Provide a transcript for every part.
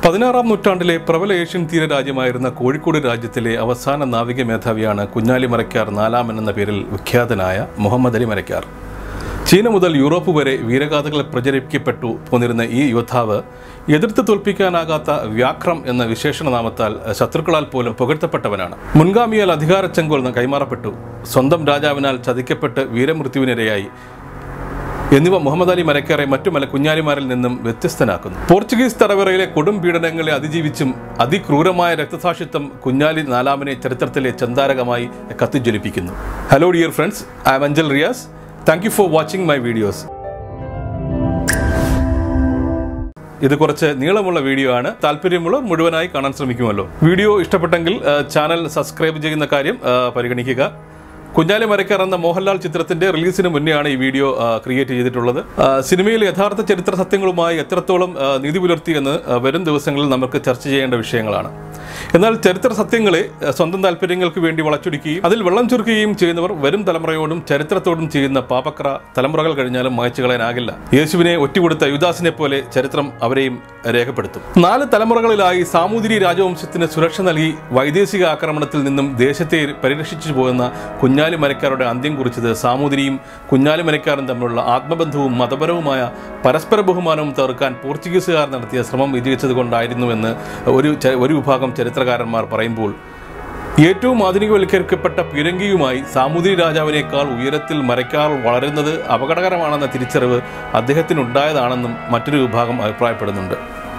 പതിനാറാം നൂറ്റാണ്ടിലെ പ്രബല ഏഷ്യൻ തീര രാജ്യമായിരുന്ന കോഴിക്കോട് രാജ്യത്തിലെ അവസാന നാവിക മേധാവിയാണ് കുഞ്ഞാലി മരക്കാർ നാലാമൻ എന്ന പേരിൽ വിഖ്യാതനായ മുഹമ്മദ് അലി മരക്കാർ ചീന മുതൽ യൂറോപ്പ് വരെ വീരഗാഥകൾ പ്രചരിപ്പിക്കപ്പെട്ടു പോന്നിരുന്ന ഈ യോദ്ധാവ് എതിർത്ത് തോൽപ്പിക്കാനാകാത്ത വ്യാക്രം എന്ന വിശേഷണ നാമത്താൽ ശത്രുക്കളാൽ പോലും പുകഴ്ത്തപ്പെട്ടവനാണ് മുൻഗാമിയാൽ അധികാര ചെങ്കോൽ കൈമാറപ്പെട്ടു സ്വന്തം രാജാവിനാൽ ചതിക്കപ്പെട്ട് വീരമൃത്യുവിനിരയായി എന്നിവ മുഹമ്മദ് അലി മരക്കാറെ മറ്റു മല കുഞ്ഞാലിമാരിൽ നിന്നും വ്യത്യസ്തനാക്കുന്നു പോർച്ചുഗീസ് തടവറയിലെ കൊടും പീഡനങ്ങളെ അതിജീവിച്ചും അതിക്രൂരമായ രക്തസാക്ഷിത്വം കുഞ്ഞാലി നാലാമനെ ചരിത്രത്തിലെ ചന്താരകമായി കത്തിജ്വലിപ്പിക്കുന്നു hello dear friends I am Anchal Riyas thank you for watching my videos ഇത് കുറച്ച് നീളമുള്ള വീഡിയോ ആണ് താല്പര്യമുള്ളവർ മുഴുവനായി കാണാൻ ശ്രമിക്കുമല്ലോ വീഡിയോ ഇഷ്ടപ്പെട്ടെങ്കിൽ ആ, ചാനൽ സബ്സ്ക്രൈബ് ചെയ്യുന്ന കാര്യം ആ, പരിഗണിക്കുക കുഞ്ഞാലി മരക്കാർ എന്ന മോഹൻലാൽ ചിത്രത്തിന്റെ റിലീസിന് മുന്നെയാണ് ഈ വീഡിയോ ആ, ക്രിയേറ്റ് ചെയ്തിട്ടുള്ളത് ആ, സിനിമയിൽ യഥാർത്ഥ ചരിത്ര സത്യങ്ങളുമായി എത്രത്തോളം ആ, നീതി പുലർത്തിയെന്ന് ആ, വരും ദിവസങ്ങളിൽ നമുക്ക് ചർച്ച ചെയ്യേണ്ട വിഷയങ്ങളാണ് എന്നാൽ ചരിത്ര സത്യങ്ങളെ ആ, സ്വന്തം താല്പര്യങ്ങൾക്ക് വേണ്ടി വളച്ചൊടിക്കുകയും അതിൽ വെള്ളം ചുരുക്കുകയും ചെയ്യുന്നവർ വരും തലമുറയോടും ചരിത്രത്തോടും ചെയ്യുന്ന പാപക്ര തലമുറകൾ കഴിഞ്ഞാലും മായ്ച്ചു കളയാനാകില്ല യേശുവിനെ ഒറ്റുകൊടുത്ത യുദാസിനെ പോലെ ചരിത്രം അവരെയും രേഖപ്പെടുത്തും നാല് തലമുറകളിലായി സാമൂതിരി രാജവംശത്തിന് സുരക്ഷ നൽകി വൈദേശിക ആക്രമണത്തിൽ നിന്നും ദേശത്തെ പരിരക്ഷിച്ചു പോകുന്ന കുഞ്ഞാലി മരക്കാരുടെ അന്ത്യം കുറിച്ചത് സാമൂതിരിയും കുഞ്ഞാലി മരക്കാരും തമ്മിലുള്ള ആത്മബന്ധവും മതപരവുമായ പരസ്പര ബഹുമാനവും തകർക്കാൻ പോർച്ചുഗീസുകാർ നടത്തിയ ശ്രമം വിജയിച്ചത് കൊണ്ടായിരുന്നുവെന്ന് ഒരു ച- ഒരു വിഭാഗം ചരിത്രകാരന്മാർ പറയുമ്പോൾ ഏറ്റവും ആധുനികവൽക്കരിക്കപ്പെട്ട പിരങ്കിയുമായി സാമൂതിരി രാജാവിനേക്കാൾ ഉയരത്തിൽ മരക്കാർ വളരുന്നത് അപകടകരമാണെന്ന തിരിച്ചറിവ് അദ്ദേഹത്തിനുണ്ടായതാണെന്നും മറ്റൊരു വിഭാഗം അഭിപ്രായപ്പെടുന്നുണ്ട്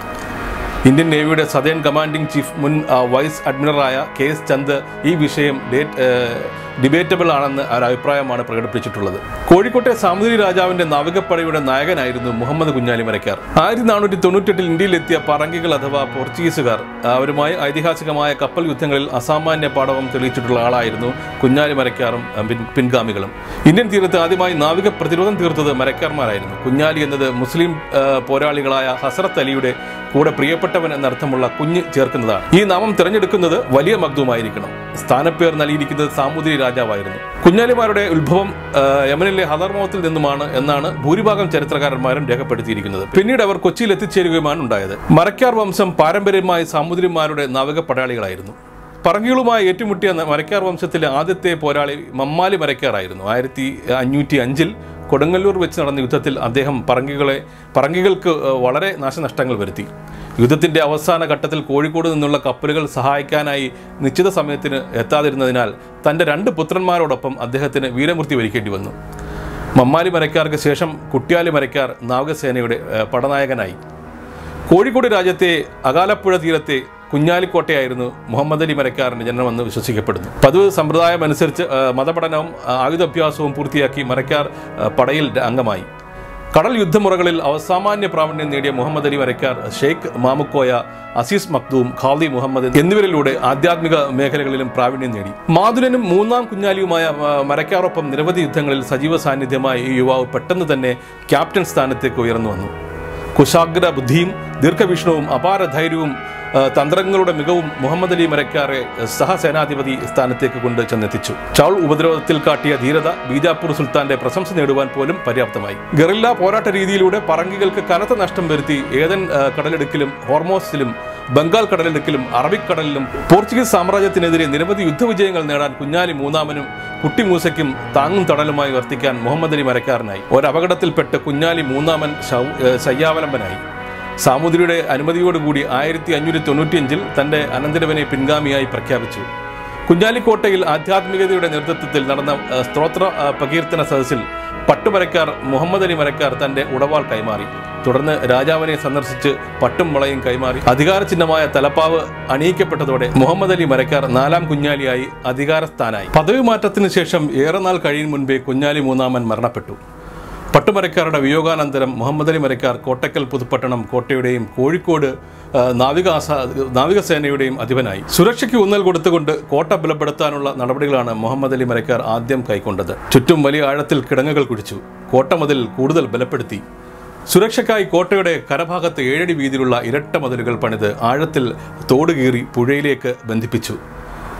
ഇന്ത്യൻ നേവിയുടെ സദേൺ കമാൻഡിംഗ് ചീഫ് മുൻ ആ, വൈസ് അഡ്മിറലായ കെ എസ് ചന്ദ് ഈ വിഷയം ഡേറ്റ് ഡിബേറ്റബിൾ ആണെന്ന് ഒരു അഭിപ്രായമാണ് പ്രകടിപ്പിച്ചിട്ടുള്ളത് കോഴിക്കോട്ടെ സാമൂതിരി രാജാവിന്റെ നാവികപ്പടയുടെ നായകനായിരുന്നു മുഹമ്മദ് കുഞ്ഞാലി മരക്കാർ ആയിരത്തി നാനൂറ്റി തൊണ്ണൂറ്റെട്ടിൽ ഇന്ത്യയിലെത്തിയ പറങ്കികൾ അഥവാ പോർച്ചുഗീസുകാർ അവരുമായി ഐതിഹാസികമായ കപ്പൽ യുദ്ധങ്ങളിൽ അസാമാന്യ പാടവം തെളിയിച്ചിട്ടുള്ള ആളായിരുന്നു കുഞ്ഞാലി മരക്കാറും ആ, പിൻ- പിൻഗാമികളും ഇന്ത്യൻ തീരത്ത് ആദ്യമായി നാവിക പ്രതിരോധം തീർത്തത് മരക്കാർമാരായിരുന്നു കുഞ്ഞാലി എന്നത് മുസ്ലിം ആ, പോരാളികളായ ഹസറത്ത് അലിയുടെ കൂടെ പ്രിയപ്പെട്ടവൻ എന്നർത്ഥമുള്ള കുഞ്ഞ് ചേർക്കുന്നതാണ് ഈ നാമം തിരഞ്ഞെടുക്കുന്നത് വലിയ മഗ്ദുമായിരിക്കണം സ്ഥാനപ്പേർ നൽകിയിരിക്കുന്നത് സാമൂതിരി രാജാവായിരുന്നു കുഞ്ഞാലിമാരുടെ ഉത്ഭവം ആ, യമനിലെ ഹദർമോത്തിൽ നിന്നുമാണ് എന്നാണ് ഭൂരിഭാഗം ചരിത്രകാരന്മാരും രേഖപ്പെടുത്തിയിരിക്കുന്നത് പിന്നീട് അവർ കൊച്ചിയിൽ എത്തിച്ചേരുകയുമാണ് ഉണ്ടായത് മരക്കാർ വംശം പാരമ്പര്യമായി സാമൂതിരിമാരുടെ നാവിക പടയാളികളായിരുന്നു പറങ്കികളുമായി ഏറ്റുമുട്ടിയ ന- മരക്കാർ വംശത്തിലെ ആദ്യത്തെ പോരാളി മമ്മാലി മരക്കാറായിരുന്നു ആയിരത്തി അഞ്ഞൂറ്റി അഞ്ചിൽ കൊടുങ്ങല്ലൂർ വെച്ച് നടന്ന യുദ്ധത്തിൽ അദ്ദേഹം പറങ്കികളെ പറങ്കികൾക്ക് ഏഹ്, വളരെ നാശനഷ്ടങ്ങൾ വരുത്തി യുദ്ധത്തിന്റെ അവസാന ഘട്ടത്തിൽ കോഴിക്കോട് നിന്നുള്ള കപ്പലുകൾ സഹായിക്കാനായി നിശ്ചിത സമയത്തിന് എത്താതിരുന്നതിനാൽ തന്റെ രണ്ട് പുത്രന്മാരോടൊപ്പം അദ്ദേഹത്തിന് വീരമൃത്യു വരിക്കേണ്ടി വന്നു മമ്മാലി മരക്കാർക്ക് ശേഷം കുട്ടിയാലി മരക്കാർ നാവികസേനയുടെ ഏഹ്, പടനായകനായി കോഴിക്കോട് രാജ്യത്തെ അകാലപ്പുഴ തീരത്തെ കുഞ്ഞാലിക്കോട്ടയായിരുന്നു മുഹമ്മദ് അലി മരക്കാറിന്റെ ജനനമെന്ന് വിശ്വസിക്കപ്പെടുന്നു പതിവ് സമ്പ്രദായം അനുസരിച്ച് ആ, മതപഠനവും ആ, ആയുധാഭ്യാസവും പൂർത്തിയാക്കി മരക്കാർ ആ, പടയിൽ അംഗമായി കടൽ യുദ്ധമുറകളിൽ അസാമാന്യ പ്രാവീണ്യം നേടിയ മുഹമ്മദ് അലി മരക്കാർ ഷെയ്ഖ് മാമുക്കോയ അസീസ് മക്ദൂം ഖാദി മുഹമ്മദ് എന്നിവരിലൂടെ ആധ്യാത്മിക മേഖലകളിലും പ്രാവീണ്യം നേടി മാതുലനും മൂന്നാം കുഞ്ഞാലിയുമായ ആ, മരക്കാറൊപ്പം നിരവധി യുദ്ധങ്ങളിൽ സജീവ സാന്നിധ്യമായ ഈ യുവാവ് പെട്ടെന്ന് തന്നെ ക്യാപ്റ്റൻ സ്ഥാനത്തേക്ക് ഉയർന്നു വന്നു കുശാഗ്ര ബുദ്ധിയും ദീർഘവീക്ഷണവും അപാര ധൈര്യവും ആ, തന്ത്രങ്ങളുടെ മികവും മുഹമ്മദ് അലി മരക്കാറെ സഹസേനാധിപതി സ്ഥാനത്തേക്ക് കൊണ്ട് ചെന്നെത്തിച്ചു ചൗൾ ഉപദ്രവത്തിൽ കാട്ടിയ ധീരത ബീജാപ്പൂർ സുൽത്താന്റെ പ്രശംസ നേടുവാൻ പോലും പര്യാപ്തമായി ഗറില്ല പോരാട്ട രീതിയിലൂടെ പറങ്കികൾക്ക് കനത്ത നഷ്ടം വരുത്തി ഏതൻ ആ, കടലിടുക്കിലും ഹോർമോസിലും ബംഗാൾ കടലിടുക്കിലും അറബിക്കടലിലും പോർച്ചുഗീസ് സാമ്രാജ്യത്തിനെതിരെ നിരവധി യുദ്ധവിജയങ്ങൾ നേടാൻ കുഞ്ഞാലി മൂന്നാമനും കുട്ടി മൂസയ്ക്കും താങ്ങും തടലുമായി വർത്തിക്കാൻ മുഹമ്മദ് അലി മരക്കാരനായി ഒരപകടത്തിൽപ്പെട്ട് കുഞ്ഞാലി മൂന്നാമൻ ശൗ- ഏ, ശയ്യാവലംബനായി സാമൂതിരിയുടെ അനുമതിയോടുകൂടി ആയിരത്തി അഞ്ഞൂറ്റി തൊണ്ണൂറ്റിയഞ്ചിൽ തന്റെ അനന്തരവനെ പിൻഗാമിയായി പ്രഖ്യാപിച്ചു കുഞ്ഞാലിക്കോട്ടയിൽ ആധ്യാത്മികതയുടെ നേതൃത്വത്തിൽ നടന്ന ആ, സ്തോത്ര ആ, പ്രകീർത്തന സദസ്സിൽ പട്ടുമരക്കാർ മുഹമ്മദ് അലി മരക്കാർ തന്റെ ഉടവാൾ കൈമാറി തുടർന്ന് രാജാവിനെ സന്ദർശിച്ച് പട്ടും മുളയും കൈമാറി അധികാര ചിഹ്നമായ തലപ്പാവ് അണിയിക്കപ്പെട്ടതോടെ മുഹമ്മദ് അലി മരക്കാർ നാലാം കുഞ്ഞാലിയായി അധികാരസ്ഥാനായി പദവി മാറ്റത്തിന് ശേഷം ഏറെ നാൾ കഴിയും മുൻപേ കുഞ്ഞാലി മൂന്നാമൻ മരണപ്പെട്ടു പട്ടുമരക്കാരുടെ വിയോഗാനന്തരം മുഹമ്മദ് അലി മരക്കാർ കോട്ടക്കൽ പുതുപ്പട്ടണം കോട്ടയുടെയും കോഴിക്കോട് ആ, നാവികാസ നാവികസേനയുടെയും അധിപനായി സുരക്ഷയ്ക്ക് ഊന്നൽ കൊടുത്തുകൊണ്ട് കോട്ട ബലപ്പെടുത്താനുള്ള നടപടികളാണ് മുഹമ്മദ് അലി മരക്കാർ ആദ്യം കൈക്കൊണ്ടത് ചുറ്റും വലിയ ആഴത്തിൽ കിടങ്ങുകൾ കുഴിച്ചു കോട്ട മതിൽ കൂടുതൽ ബലപ്പെടുത്തി സുരക്ഷയ്ക്കായി കോട്ടയുടെ കരഭാഗത്ത് ഏഴടി വീതിയിലുള്ള ഇരട്ട മതിലുകൾ പണിത് ആഴത്തിൽ തോട് കീറി പുഴയിലേക്ക് ബന്ധിപ്പിച്ചു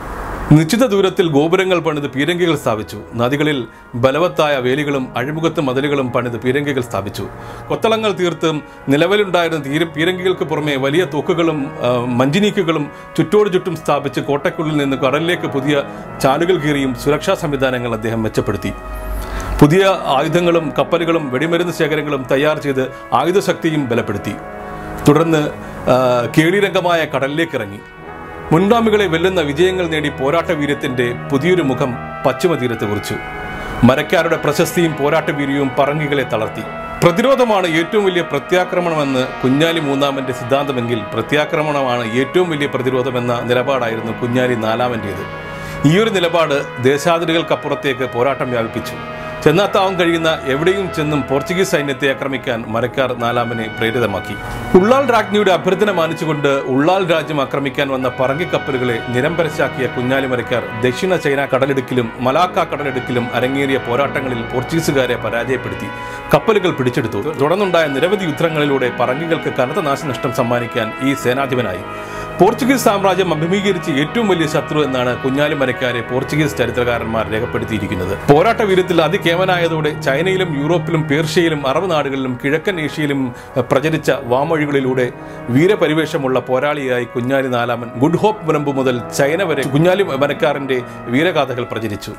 നിശ്ചിത ദൂരത്തിൽ ഗോപുരങ്ങൾ പണിത് പീരങ്കികൾ സ്ഥാപിച്ചു നദികളിൽ ബലവത്തായ വേലികളും അഴിമുഖത്ത് മതിലുകളും പണിത് പീരങ്കികൾ സ്ഥാപിച്ചു കൊത്തളങ്ങൾ തീർത്തും നിലവിലുണ്ടായിരുന്ന തീര പീരങ്കികൾക്ക് പുറമെ വലിയ തോക്കുകളും ആ, മഞ്ചിനീക്കുകളും ചുറ്റോട് ചുറ്റും സ്ഥാപിച്ച് കോട്ടയ്ക്കുള്ളിൽ നിന്ന് കടലിലേക്ക് പുതിയ ചാലുകൾ കീറിയും സുരക്ഷാ സംവിധാനങ്ങൾ അദ്ദേഹം മെച്ചപ്പെടുത്തി പുതിയ ആയുധങ്ങളും കപ്പലുകളും വെടിമരുന്ന് ശേഖരങ്ങളും തയ്യാർ ചെയ്ത് ആയുധശക്തിയും ബലപ്പെടുത്തി തുടർന്ന് ആ, കേളിരംഗമായ കടലിലേക്ക് ഇറങ്ങി മുൻഗാമികളെ വെല്ലുന്ന വിജയങ്ങൾ നേടി പോരാട്ട വീര്യത്തിന്റെ പുതിയൊരു മുഖം പശ്ചിമ തീരത്ത് കുറിച്ചു മരക്കാരുടെ പ്രശസ്തിയും പോരാട്ട വീര്യവും പറങ്കികളെ തളർത്തി പ്രതിരോധമാണ് ഏറ്റവും വലിയ പ്രത്യാക്രമണമെന്ന് കുഞ്ഞാലി മൂന്നാമന്റെ സിദ്ധാന്തമെങ്കിൽ പ്രത്യാക്രമണമാണ് ഏറ്റവും വലിയ പ്രതിരോധമെന്ന നിലപാടായിരുന്നു കുഞ്ഞാലി നാലാമൻ്റേത് ഈയൊരു നിലപാട് ദേശാതിരികൾക്കപ്പുറത്തേക്ക് പോരാട്ടം വ്യാപിപ്പിച്ചു ചെന്നാത്താവാൻ കഴിയുന്ന എവിടെയും ചെന്നും പോർച്ചുഗീസ് സൈന്യത്തെ ആക്രമിക്കാൻ മരക്കാർ നാലാമനെ പ്രേരിതമാക്കി ഉള്ളാൾ രാജ്ഞിയുടെ അഭ്യർത്ഥന മാനിച്ചുകൊണ്ട് ഉള്ളാൾ രാജ്യം ആക്രമിക്കാൻ വന്ന പറങ്കി കപ്പലുകളെ നിരംപരശാക്കിയ കുഞ്ഞാലി മരക്കാർ ദക്ഷിണ ചൈന കടലിടുക്കിലും മലാക്ക കടലിടുക്കിലും അരങ്ങേറിയ പോരാട്ടങ്ങളിൽ പോർച്ചുഗീസുകാരെ പരാജയപ്പെടുത്തി കപ്പലുകൾ പിടിച്ചെടുത്തു തുടർന്നുണ്ടായ നിരവധി യുദ്ധങ്ങളിലൂടെ പറങ്കികൾക്ക് കനത്ത നാശനഷ്ടം സമ്മാനിക്കാൻ ഈ സേനാധിപനായി പോർച്ചുഗീസ് സാമ്രാജ്യം അഭിമുഖീകരിച്ച ഏറ്റവും വലിയ ശത്രു എന്നാണ് കുഞ്ഞാലി മരക്കാരെ പോർച്ചുഗീസ് ചരിത്രകാരന്മാർ രേഖപ്പെടുത്തിയിരിക്കുന്നത് പോരാട്ട വീരത്തിൽ അതികേമനായതോടെ ചൈനയിലും യൂറോപ്പിലും പേർഷ്യയിലും അറബ് നാടുകളിലും കിഴക്കൻ ഏഷ്യയിലും എഹ്, പ്രചരിച്ച വാമൊഴികളിലൂടെ വീരപരിവേഷമുള്ള പോരാളിയായി കുഞ്ഞാലി നാലാമൻ ഗുഡ് ഹോപ്പ് മുനമ്പ് മുതൽ ചൈന വരെ കുഞ്ഞാലി മരക്കാരന്റെ വീരഗാഥകൾ പ്രചരിച്ചു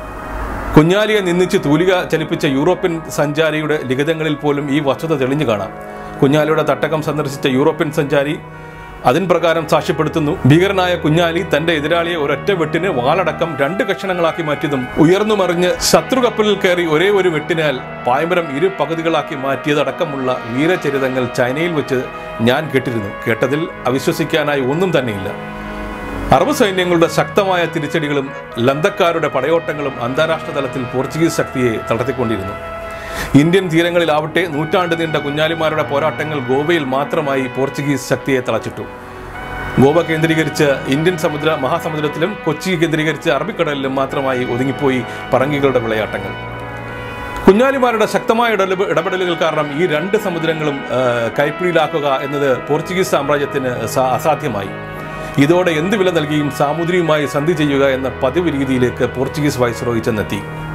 കുഞ്ഞാലിയെ നിന്ദിച്ച് തൂലിക ചലിപ്പിച്ച യൂറോപ്യൻ സഞ്ചാരിയുടെ ലിഖിതങ്ങളിൽ പോലും ഈ വസ്തുത തെളിഞ്ഞു കാണാം കുഞ്ഞാലിയുടെ തട്ടകം സന്ദർശിച്ച യൂറോപ്യൻ സഞ്ചാരി അതിൻ പ്രകാരം സാക്ഷ്യപ്പെടുത്തുന്നു ഭീകരനായ കുഞ്ഞാലി തന്റെ എതിരാളിയെ ഒരൊറ്റ വെട്ടിന് വാളടക്കം രണ്ട് കഷണങ്ങളാക്കി മാറ്റിയതും ഉയർന്നു മറിഞ്ഞ് ശത്രു കപ്പലിൽ കയറി ഒരേ ഒരു വെട്ടിനാൽ പായ്മരം ഇരു പകുതികളാക്കി മാറ്റിയതടക്കമുള്ള വീരചരിതങ്ങൾ ചൈനയിൽ വെച്ച് ഞാൻ കേട്ടിരുന്നു കേട്ടതിൽ അവിശ്വസിക്കാനായി ഒന്നും തന്നെയില്ല അറബ് സൈന്യങ്ങളുടെ ശക്തമായ തിരിച്ചടികളും ലന്തക്കാരുടെ പടയോട്ടങ്ങളും അന്താരാഷ്ട്ര തലത്തിൽ പോർച്ചുഗീസ് ശക്തിയെ തളർത്തിക്കൊണ്ടിരുന്നു ഇന്ത്യൻ തീരങ്ങളിലാവട്ടെ നൂറ്റാണ്ട് നീണ്ട കുഞ്ഞാലിമാരുടെ പോരാട്ടങ്ങൾ ഗോവയിൽ മാത്രമായി പോർച്ചുഗീസ് ശക്തിയെ തളച്ചിട്ടു ഗോവ കേന്ദ്രീകരിച്ച് ഇന്ത്യൻ സമുദ്ര മഹാസമുദ്രത്തിലും കൊച്ചി കേന്ദ്രീകരിച്ച് അറബിക്കടലിലും മാത്രമായി ഒതുങ്ങിപ്പോയി പറങ്കികളുടെ വിളയാട്ടങ്ങൾ കുഞ്ഞാലിമാരുടെ ശക്തമായ ഇടപെ- ഇടപെടലുകൾ കാരണം ഈ രണ്ട് സമുദ്രങ്ങളും ആ, കൈപ്പിടിയിലാക്കുക എന്നത് പോർച്ചുഗീസ് സാമ്രാജ്യത്തിന് സ- അസാധ്യമായി ഇതോടെ എന്ത് വില നൽകിയും സാമുദ്രിയുമായി സന്ധി ചെയ്യുക എന്ന പതിവ് രീതിയിലേക്ക് പോർച്ചുഗീസ് വൈസ്രോയി ചെന്നെത്തി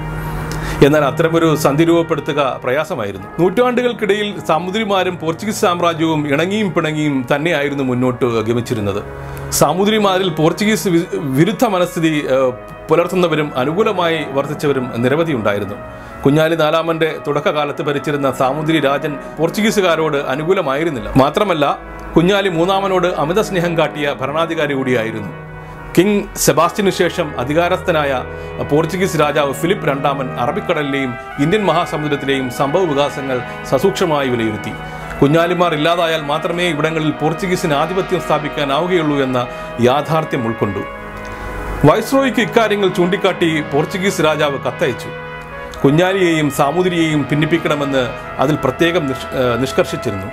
എന്നാൽ അത്തരമൊരു സന്ധി രൂപപ്പെടുത്തുക പ്രയാസമായിരുന്നു നൂറ്റാണ്ടുകൾക്കിടയിൽ സാമുദ്രിമാരും പോർച്ചുഗീസ് സാമ്രാജ്യവും ഇണങ്ങിയും പിണങ്ങിയും തന്നെയായിരുന്നു മുന്നോട്ട് ഗമിച്ചിരുന്നത് സാമുദ്രിമാരിൽ പോർച്ചുഗീസ് വി- വിരുദ്ധ മനസ്ഥിതി ഏഹ്, പുലർത്തുന്നവരും അനുകൂലമായി വർത്തിച്ചവരും നിരവധി ഉണ്ടായിരുന്നു കുഞ്ഞാലി നാലാമന്റെ തുടക്കകാലത്ത് ഭരിച്ചിരുന്ന സാമുദ്രി രാജൻ പോർച്ചുഗീസുകാരോട് അനുകൂലമായിരുന്നില്ല മാത്രമല്ല കുഞ്ഞാലി മൂന്നാമനോട് അമിത സ്നേഹം കാട്ടിയ ഭരണാധികാരി കൂടിയായിരുന്നു കിങ് സെബാസ്റ്റ്യനു ശേഷം അധികാരസ്ഥനായ പോർച്ചുഗീസ് രാജാവ് ഫിലിപ്പ് രണ്ടാമൻ അറബിക്കടലിലെയും ഇന്ത്യൻ മഹാസമുദ്രത്തിലെയും സംഭവ വികാസങ്ങൾ സസൂക്ഷ്മമായി വിലയിരുത്തി കുഞ്ഞാലിമാർ ഇല്ലാതായാൽ മാത്രമേ ഇവിടങ്ങളിൽ പോർച്ചുഗീസിന് ആധിപത്യം സ്ഥാപിക്കാനാവുകയുള്ളൂ എന്ന യാഥാർത്ഥ്യം ഉൾക്കൊണ്ടു വൈസ്രോയിക്ക് ഇക്കാര്യങ്ങൾ ചൂണ്ടിക്കാട്ടി പോർച്ചുഗീസ് രാജാവ് കത്തയച്ചു കുഞ്ഞാലിയെയും സാമുദ്രിയെയും ഭിന്നിപ്പിക്കണമെന്ന് അതിൽ പ്രത്യേകം നിഷ്- ഏഹ് നിഷ്കർഷിച്ചിരുന്നു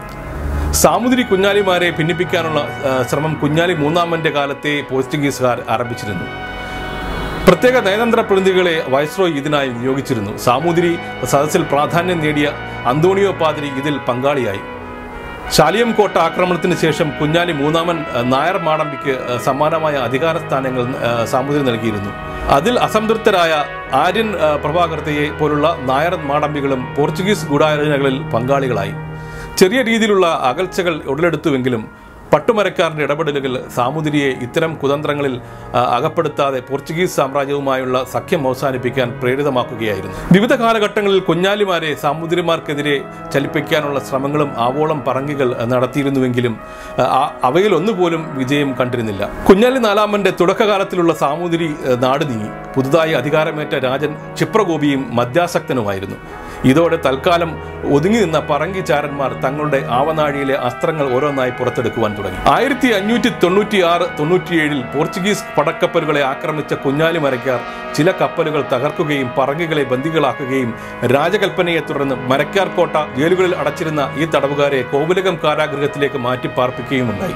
സാമുദ്രി കുഞ്ഞാലിമാരെ ഭിന്നിപ്പിക്കാനുള്ള ആ, ശ്രമം കുഞ്ഞാലി മൂന്നാമന്റെ കാലത്തെ പോർച്ചുഗീസുകാർ ആരംഭിച്ചിരുന്നു പ്രത്യേക നയതന്ത്ര പ്രതിനിധികളെ വൈസ്രോയ് ഇതിനായി നിയോഗിച്ചിരുന്നു സാമുദ്രി സദസ്സിൽ പ്രാധാന്യം നേടിയ അന്തോണിയോ പാതിരി ഇതിൽ പങ്കാളിയായി ശാലിയം കോട്ട ആക്രമണത്തിന് ശേഷം കുഞ്ഞാലി മൂന്നാമൻ ആ, നായർ മാടമ്പിക്ക് ആ, സമാനമായ അധികാര സ്ഥാനങ്ങൾ ആ, സാമുദ്രി നൽകിയിരുന്നു അതിൽ അസംതൃപ്തരായ ആര്യൻ ആ, പ്രഭാകർത്തയെ പോലുള്ള നായർ മാടമ്പികളും പോർച്ചുഗീസ് ഗൂഢാലോചനകളിൽ പങ്കാളികളായി ചെറിയ രീതിയിലുള്ള അകൽച്ചകൾ ഉടലെടുത്തുവെങ്കിലും പട്ടുമരക്കാരന്റെ ഇടപെടലുകൾ സാമുദ്രിയെ ഇത്തരം കുതന്ത്രങ്ങളിൽ ആ, അകപ്പെടുത്താതെ പോർച്ചുഗീസ് സാമ്രാജ്യവുമായുള്ള സഖ്യം അവസാനിപ്പിക്കാൻ പ്രേരിതമാക്കുകയായിരുന്നു വിവിധ കാലഘട്ടങ്ങളിൽ കുഞ്ഞാലിമാരെ സാമുദ്രിമാർക്കെതിരെ ചലിപ്പിക്കാനുള്ള ശ്രമങ്ങളും ആവോളം പറങ്കികൾ നടത്തിയിരുന്നുവെങ്കിലും ആ, ആ- അവയിൽ ഒന്നുപോലും വിജയം കണ്ടിരുന്നില്ല കുഞ്ഞാലി നാലാമന്റെ തുടക്കകാലത്തിലുള്ള സാമൂതിരി ആ, നാട് നീങ്ങി പുതുതായി അധികാരമേറ്റ രാജൻ ക്ഷിപ്രകോപിയും മദ്യാസക്തനുമായിരുന്നു ഇതോടെ തൽക്കാലം ഒതുങ്ങി നിന്ന പറങ്കി ചാരന്മാർ തങ്ങളുടെ ആവനാഴിയിലെ അസ്ത്രങ്ങൾ ഓരോന്നായി പുറത്തെടുക്കുവാൻ തുടങ്ങി ആയിരത്തി അഞ്ഞൂറ്റി തൊണ്ണൂറ്റി ആറ് തൊണ്ണൂറ്റിയേഴിൽ പോർച്ചുഗീസ് പടക്കപ്പലുകളെ ആക്രമിച്ച കുഞ്ഞാലി മരക്കാർ ചില കപ്പലുകൾ തകർക്കുകയും പറങ്കികളെ ബന്ദികളാക്കുകയും രാജകൽപ്പനയെ തുടർന്ന് മരക്കാർ കോട്ട ജയിലുകളിൽ അടച്ചിരുന്ന ഈ തടവുകാരെ കോവിലകം കാരാഗൃഹത്തിലേക്ക് മാറ്റി പാർപ്പിക്കുകയും ഉണ്ടായി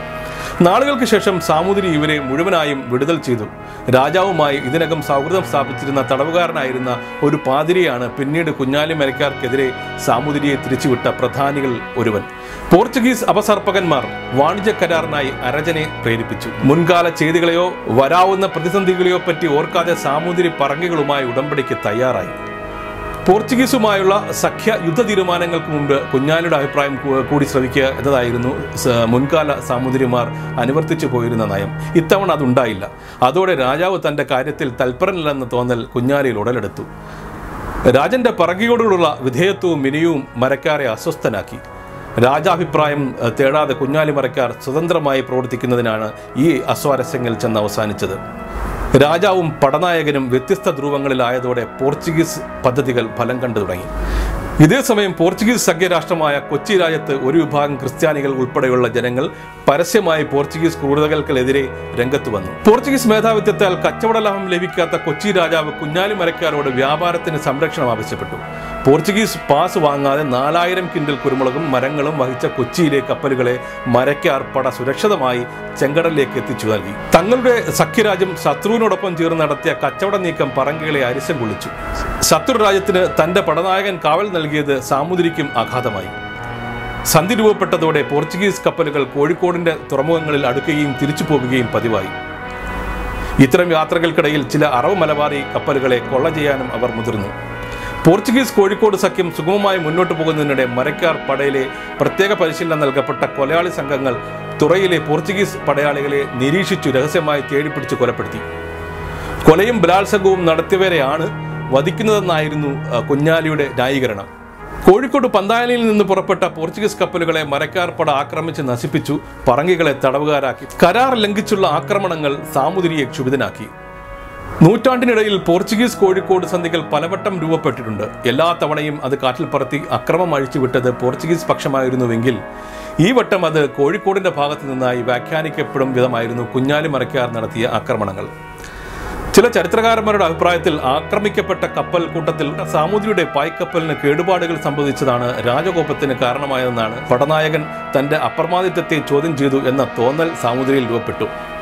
നാളുകൾക്ക് ശേഷം സാമൂതിരി ഇവരെ മുഴുവനായും വിടുതൽ ചെയ്തു രാജാവുമായി ഇതിനകം സൗഹൃദം സ്ഥാപിച്ചിരുന്ന തടവുകാരനായിരുന്ന ഒരു പാതിരിയാണ് പിന്നീട് കുഞ്ഞാലി മരക്കാർക്കെതിരെ സാമൂതിരിയെ തിരിച്ചുവിട്ട പ്രധാനികൾ ഒരുവൻ പോർച്ചുഗീസ് അപസർപ്പകന്മാർ വാണിജ്യ കരാറിനായി അരജനെ പ്രേരിപ്പിച്ചു മുൻകാല ചെയ്തികളെയോ വരാവുന്ന പ്രതിസന്ധികളെയോ പറ്റി ഓർക്കാതെ സാമൂതിരി പറങ്കികളുമായി ഉടമ്പടിക്ക് തയ്യാറായി പോർച്ചുഗീസുമായുള്ള സഖ്യ യുദ്ധ തീരുമാനങ്ങൾക്ക് മുമ്പ് കുഞ്ഞാലിയുടെ അഭിപ്രായം കൂ- കൂടി ശ്രവിക്കുക എന്നതായിരുന്നു സ- മുൻകാല സാമൂതിരിമാർ അനുവർത്തിച്ചു പോയിരുന്ന നയം ഇത്തവണ അതുണ്ടായില്ല അതോടെ രാജാവ് തന്റെ കാര്യത്തിൽ തൽപരനല്ലെന്ന തോന്നൽ കുഞ്ഞാലിയിൽ ഉടലെടുത്തു രാജന്റെ പറകിയോടുള്ള വിധേയത്വവും വിനയവും മരക്കാരെ അസ്വസ്ഥനാക്കി രാജാഭിപ്രായം ഏഹ്, തേടാതെ കുഞ്ഞാലി മരക്കാർ സ്വതന്ത്രമായി പ്രവർത്തിക്കുന്നതിനാണ് ഈ അസ്വാരസ്യങ്ങൾ ചെന്ന് അവസാനിച്ചത് രാജാവും പടനായകനും വ്യത്യസ്ത ധ്രുവങ്ങളിലായതോടെ പോർച്ചുഗീസ് പദ്ധതികൾ ഫലം കണ്ടു തുടങ്ങി ഇതേസമയം പോർച്ചുഗീസ് സഖ്യരാഷ്ട്രമായ കൊച്ചി രാജ്യത്ത് ഒരു വിഭാഗം ക്രിസ്ത്യാനികൾ ഉൾപ്പെടെയുള്ള ജനങ്ങൾ പരസ്യമായി പോർച്ചുഗീസ് ക്രൂരതകൾക്കെതിരെ രംഗത്ത് വന്നു പോർച്ചുഗീസ് മേധാവിത്വത്താൽ കച്ചവട ലാഭം ലഭിക്കാത്ത കൊച്ചി രാജാവ് കുഞ്ഞാലി മരക്കാരോട് വ്യാപാരത്തിന് സംരക്ഷണം ആവശ്യപ്പെട്ടു പോർച്ചുഗീസ് പാസ് വാങ്ങാതെ നാലായിരം കിൻഡൽ കുരുമുളകും മരങ്ങളും വഹിച്ച കൊച്ചിയിലെ കപ്പലുകളെ മരക്കാർ പട സുരക്ഷിതമായി ചെങ്കടലിലേക്ക് എത്തിച്ചു നൽകി തങ്ങളുടെ സഖ്യരാജ്യം ശത്രുവിനോടൊപ്പം ചേർന്ന് നടത്തിയ കച്ചവട നീക്കം പറങ്കികളെ അരിശം കൊള്ളിച്ചു ശത്രു രാജ്യത്തിന് തന്റെ പടനായകൻ കാവൽ നൽകിയത് സാമൂതിരിക്കും ആഘാതമായി സന്ധി രൂപപ്പെട്ടതോടെ പോർച്ചുഗീസ് കപ്പലുകൾ കോഴിക്കോടിന്റെ തുറമുഖങ്ങളിൽ അടുക്കുകയും തിരിച്ചു പോകുകയും പതിവായി ഇത്തരം യാത്രകൾക്കിടയിൽ ചില അറവ് മലബാറി കപ്പലുകളെ കൊള്ള ചെയ്യാനും അവർ മുതിർന്നു പോർച്ചുഗീസ് കോഴിക്കോട് സഖ്യം സുഗമമായി മുന്നോട്ട് പോകുന്നതിനിടെ മരക്കാർ പടയിലെ പ്രത്യേക പരിശീലനം നൽകപ്പെട്ട കൊലയാളി സംഘങ്ങൾ തുറയിലെ പോർച്ചുഗീസ് പടയാളികളെ നിരീക്ഷിച്ചു രഹസ്യമായി തേടിപ്പിടിച്ച് കൊലപ്പെടുത്തി കൊലയും ബലാത്സംഗവും നടത്തിയവരെയാണ് വധിക്കുന്നതെന്നായിരുന്നു അഹ്, കുഞ്ഞാലിയുടെ ന്യായീകരണം കോഴിക്കോട് പന്തായനിൽ നിന്ന് പുറപ്പെട്ട പോർച്ചുഗീസ് കപ്പലുകളെ മരക്കാർ പട ആക്രമിച്ച് നശിപ്പിച്ചു പറങ്കികളെ തടവുകാരാക്കി കരാർ ലംഘിച്ചുള്ള ആക്രമണങ്ങൾ സാമുതിരിയെ ക്ഷുഭിതനാക്കി നൂറ്റാണ്ടിനിടയിൽ പോർച്ചുഗീസ് കോഴിക്കോട് സന്ധികൾ പലവട്ടം രൂപപ്പെട്ടിട്ടുണ്ട് എല്ലാ തവണയും അത് കാറ്റിൽ പറത്തി അക്രമം അഴിച്ചുവിട്ടത് പോർച്ചുഗീസ് പക്ഷമായിരുന്നുവെങ്കിൽ ഈ വട്ടം അത് കോഴിക്കോടിന്റെ ഭാഗത്തു നിന്നായി വ്യാഖ്യാനിക്കപ്പെടും വിധമായിരുന്നു കുഞ്ഞാലി മരക്കാർ നടത്തിയ ആക്രമണങ്ങൾ ചില ചരിത്രകാരന്മാരുടെ അഭിപ്രായത്തിൽ ആക്രമിക്കപ്പെട്ട കപ്പൽ കൂട്ടത്തിൽ സാമൂതിരിയുടെ പായ്ക്കപ്പലിന് കേടുപാടുകൾ സംഭവിച്ചതാണ് രാജകോപത്തിന് കാരണമായതെന്നാണ് പടനായകൻ തന്റെ അപ്രമാദിത്വത്തെ ചോദ്യം ചെയ്തു എന്ന തോന്നൽ സാമൂതിരിയിൽ രൂപപ്പെട്ടു